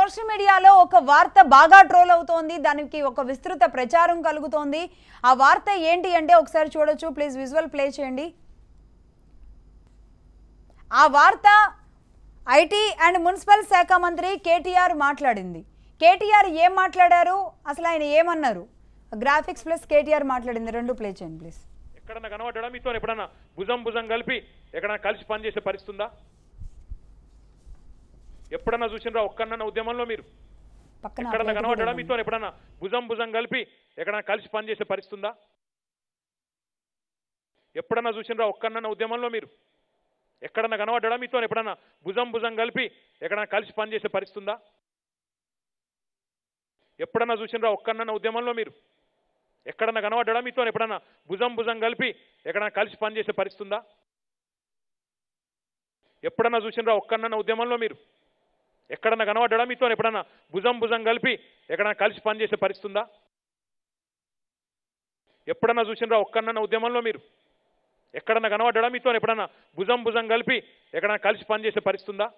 Social మీడియాలో ఒక వార్త బాగా ట్రోల్ అవుతోంది దానికి ఒక విస్తృత ప్రచారం కలుగుతోంది ఆ వార్త ఏంటి అంటే ఒకసారి చూడొచ్చు ప్లీజ్ విజువల్ ప్లే చేయండి ఆ వార్త ఐటీ అండ్ మున్సిపల్ శాఖ మంత్రి కేటీఆర్ మాట్లాడింది కేటీఆర్ ఏం మాట్లాడారు అసలు ఆయన ఏమన్నారు గ్రాఫిక్స్ ప్లస్ కేటీఆర్ మాట్లాడింది రెండు ప్లే చేయండి ప్లీజ్ ఎక్కడన్నా కనబడ్డా మీతో ఎప్పుడన్నా భుజం భుజం కలిపి ఎక్కడన్నా కలిసి పనిచేసే పరిస్థితి ఉందా ఎప్పుడన్నా చూసినరా ఒక్కన్న ఉద్యమంలో మీరు పక్కన ఎక్కడన్నా అటువైపు కనబడ్డా చూడండి. మీతో ఎప్పుడన్నా భుజం భుజం కలిపి ఎక్కడన్నా కలిసి పనిచేసే పరిస్థితి ఉందా ఎప్పుడన్నా చూసినరా ఒక్కన్న ఉద్యమంలో మీరు ఎక్కడన్నా కనబడ్డా మీతో ఎప్పుడన్నా భుజం భుజం కలిపి ఎక్కడన్నా కలిసి పనిచేసే పరిస్థితి ఉందా ఎప్పుడన్నా చూసినరా ఒక్కన్న ఉద్యమంలో మీరు ఎక్కడన్నా కనబడ్డా మీతో ఎప్పుడన్నా భుజం భుజం కలిపి ఎక్కడన్నా కలిసి పనిచేసే పరిస్థితి ఉందా ఎప్పుడన్నా చూసినరా ఒక్కన్న ఉద్యమంలో మీరు ఎక్కడన్నా కనబడ్డా మీతో ఎప్పుడన్నా భుజం భుజం కలిపి ఎక్కడన్నా కలిసి పనిచేసే పరిస్థితి ఉందా ఎప్పుడన్నా చూసినరా ఒక్కన్న ఉద్యమంలో మీరు ఎక్కడన్నా కనబడ్డా మీతో ఎప్పుడన్నా భుజం భుజం కలిపి ఎక్కడన్నా కలిసి పనిచేసే పరిస్థితి ఉందా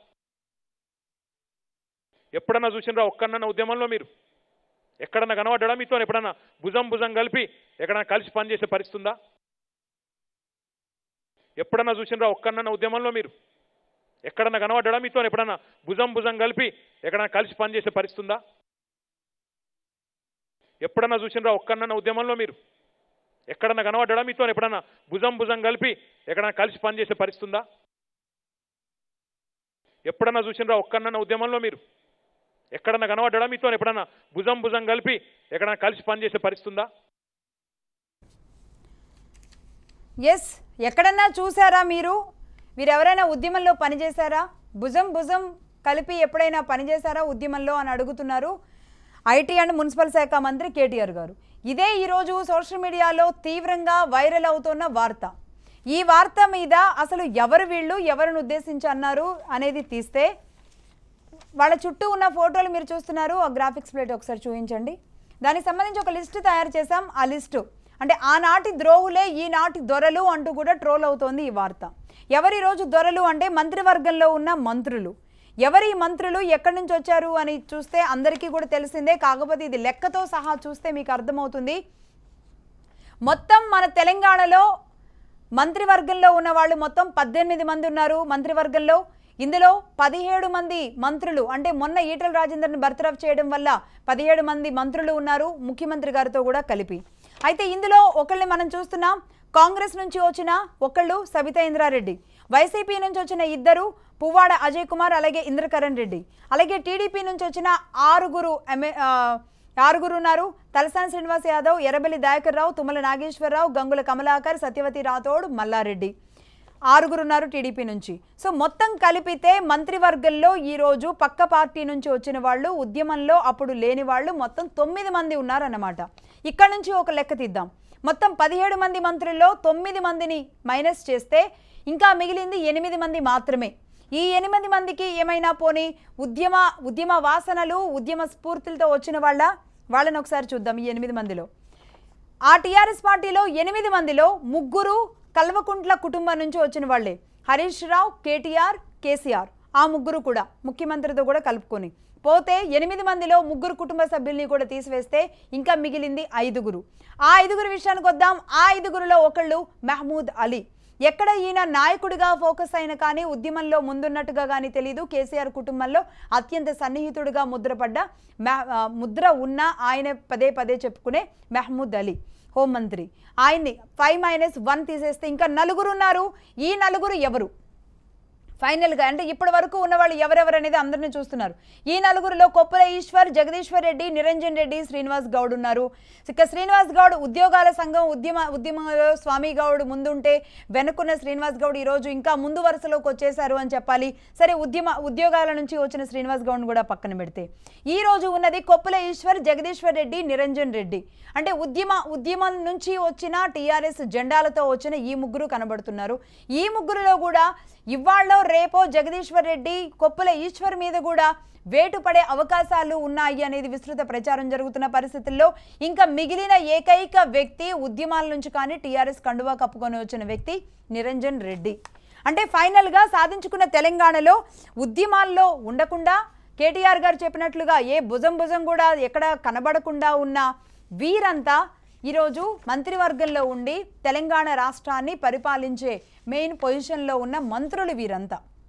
ఎప్పుడన్నా చూసినరా ఒక్కన్న ఉద్యమంలో మీరు ఎక్కడన్నా కనబడ్డా మీతో ఎప్పుడన్నా భుజం భుజం కలిపి ఎక్కడన్నా కలిసి పనిచేసే పరిస్థితి ఉందా ఎప్పుడన్నా చూసినరా ఒక్కన్న ఉద్యమంలో మీరు ఎక్కడన్నా కనబడ్డా మీతో ఎప్పుడన్నా భుజం భుజం కలిపి ఎక్కడన్నా కలిసి పనిచేసే పరిస్థితి ఉందా ఎప్పుడన్నా చూసినరా ఒక్కన్న ఉద్యమంలో మీరు ఎక్కడన్నా కనబడ్డా మీతో ఎప్పుడన్నా భుజం భుజం కలిపి ఎక్కడన్నా కలిసి పనిచేసే పరిస్థితి ఉందా ఎప్పుడన్నా చూసినరా ఒక్కన్న ఉద్యమంలో మీరు ఎక్కడన్నా కనబడ్డా మీతో ఎప్పుడన్నా భుజం భుజం కలిపి ఎక్కడన్నా కలిసి పనిచేసే పరిస్థితి ఉందా ఎస్ ఎక్కడన్నా చూసారా మీరు మీరు ఎవరైనా ఉద్యమంలో పనిచేశారా భుజం భుజం కలిపి ఎప్పుడైనా పనిచేశారా ఉద్యమంలో అని అడుగుతున్నారు ఐటీ అండ్ మున్సిపల్ శాఖ మంత్రి కేటీఆర్ గారు ఇదే ఈరోజు సోషల్ మీడియాలో తీవ్రంగా వైరల్ అవుతున్న వార్త ఈ వార్త మీద అసలు ఎవరు వీళ్ళు ఎవరిని ఉద్దేశించి అన్నారు అనేది తీస్తే వాళ్ళ చుట్టూ ఉన్న ఫోటోలు మీరు చూస్తున్నారు ఆ గ్రాఫిక్స్ ప్లేట్ ఒకసారి చూపించండి దానికి సంబంధించి ఒక లిస్ట్ తయారు చేశాం ఆ లిస్టు అంటే ఆనాటి ద్రోహులే ఈనాటి దొరలు అంటూ కూడా ట్రోల్ అవుతోంది ఈ వార్త ఎవరి రోజు దొరలు అంటే మంత్రివర్గంలో ఉన్న మంత్రులు ఎవరి ఈ మంత్రులు ఎక్కడి నుంచి వచ్చారు అని చూస్తే అందరికీ కూడా తెలిసిందే కాకపోతే ఇది లెక్కతో సహా చూస్తే మీకు అర్థమవుతుంది మొత్తం మన తెలంగాణలో మంత్రివర్గంలో ఉన్న వాళ్ళు మొత్తం పద్దెనిమిది మంది ఉన్నారు మంత్రివర్గంలో ఇందులో పదిహేడు మంది మంత్రులు అంటే మొన్న ఈటల రాజేందర్ని బర్తరఫ్ చేయడం వల్ల పదిహేడు మంది మంత్రులు ఉన్నారు ముఖ్యమంత్రి గారితో కూడా కలిపి అయితే ఇందులో ఒకళ్ళని మనం చూస్తున్నాం కాంగ్రెస్ నుంచి వచ్చిన ఒకళ్ళు సబితా ఇంద్రారెడ్డి వైసీపీ నుంచి వచ్చిన ఇద్దరు పువ్వాడ అజయ్ కుమార్ అలాగే ఇంద్రకరణ్ రెడ్డి అలాగే టీడీపీ నుంచి వచ్చిన ఆరుగురు ఎమ్మె ఆ, ఆరుగురు ఉన్నారు తలసాని శ్రీనివాస్ యాదవ్ ఎర్రబెల్లి దయాకర్ రావు తుమ్మల నాగేశ్వరరావు గంగుల కమలాకర్ సత్యవతి రాథోడ్ మల్లారెడ్డి ఆరుగురు ఉన్నారు టీడీపీ నుంచి సో మొత్తం కలిపితే మంత్రివర్గంలో ఈరోజు పక్క పార్టీ నుంచి వచ్చిన వాళ్ళు ఉద్యమంలో అప్పుడు లేని వాళ్ళు మొత్తం తొమ్మిది మంది ఉన్నారన్నమాట ఇక్కడ నుంచి ఒక లెక్క తీద్దాం మొత్తం పదిహేడు మంది మంత్రుల్లో తొమ్మిది మందిని మైనస్ చేస్తే ఇంకా మిగిలింది ఎనిమిది మంది మాత్రమే ఈ ఎనిమిది మందికి ఏమైనా పోని ఉద్యమ ఉద్యమ వాసనలు ఉద్యమ స్ఫూర్తులతో వచ్చిన వాళ్ళ వాళ్ళని ఒకసారి చూద్దాం ఈ ఎనిమిది మందిలో ఆ టీఆర్ఎస్ పార్టీలో ఎనిమిది మందిలో ముగ్గురు కల్వకుంట్ల కుటుంబం నుంచి వచ్చిన వాళ్ళే హరీష్ రావు కేటీఆర్ కేసీఆర్ ఆ ముగ్గురు కూడా ముఖ్యమంత్రితో కూడా కలుపుకొని పోతే ఎనిమిది మందిలో ముగ్గురు కుటుంబ సభ్యుల్ని కూడా తీసివేస్తే ఇంకా మిగిలింది ఐదుగురు ఆ ఐదుగురు విషయానికి వద్దాం ఆ ఐదుగురులో ఒకళ్ళు మహమూద్ అలీ ఎక్కడ ఈయన నాయకుడిగా ఫోకస్ అయిన కానీ ఉద్యమంలో ముందున్నట్టుగా కానీ తెలియదు కేసీఆర్ కుటుంబంలో అత్యంత సన్నిహితుడిగా ముద్రపడ్డ మెహ- ఆ, ముద్ర ఉన్న ఆయన పదే పదే చెప్పుకునే మెహమూద్ అలీ హోంమంత్రి ఆయన్ని ఫైవ్ మైనస్ వన్ తీసేస్తే ఇంకా నలుగురు ఉన్నారు ఈ నలుగురు ఎవరు ఫైనల్గా అంటే ఇప్పటి వరకు ఉన్న వాళ్ళు ఎవరెవరు అనేది అందరినీ చూస్తున్నారు ఈ నలుగురిలో కొప్పుల ఈశ్వర్ జగదీశ్వర్ రెడ్డి నిరంజన్ రెడ్డి శ్రీనివాస్ గౌడ్ ఉన్నారు ఇక శ్రీనివాస్ గౌడ్ ఉద్యోగాల సంఘం ఉద్యమ ఉద్యమంలో స్వామి గౌడ్ ముందుంటే వెనుకున్న శ్రీనివాస్ గౌడ్ ఈరోజు ఇంకా ముందు వరుసలోకి వచ్చేశారు అని చెప్పాలి సరే ఉద్యమ ఉద్యోగాల నుంచి వచ్చిన శ్రీనివాస్ గౌడ్ కూడా పక్కన పెడితే ఈ రోజు ఉన్నది కొప్పుల ఈశ్వర్ జగదీశ్వర్ రెడ్డి నిరంజన్ రెడ్డి అంటే ఉద్యమ ఉద్యమం నుంచి వచ్చిన టీఆర్ఎస్ జెండాలతో వచ్చిన ఈ ముగ్గురు కనబడుతున్నారు ఈ ముగ్గురులో కూడా ఇవాళ్ళో రేపో జగదీశ్వర్ రెడ్డి కొప్పుల ఈశ్వర్ మీద కూడా వేటు పడే అవకాశాలు ఉన్నాయి అనేది విస్తృత ప్రచారం జరుగుతున్న పరిస్థితుల్లో ఇంకా మిగిలిన ఏకైక వ్యక్తి ఉద్యమాల నుంచి కానీ టీఆర్ఎస్ కండువా కప్పుకొని వచ్చిన వ్యక్తి నిరంజన్ రెడ్డి అంటే ఫైనల్గా సాధించుకున్న తెలంగాణలో ఉద్యమాల్లో ఉండకుండా కేటీఆర్ గారు చెప్పినట్లుగా ఏ భుజం భుజం కూడా ఎక్కడ కనబడకుండా ఉన్న వీరంతా ఈరోజు మంత్రివర్గంలో ఉండి తెలంగాణ రాష్ట్రాన్ని పరిపాలించే మెయిన్ పొజిషన్లో ఉన్న మంత్రులు వీరంతా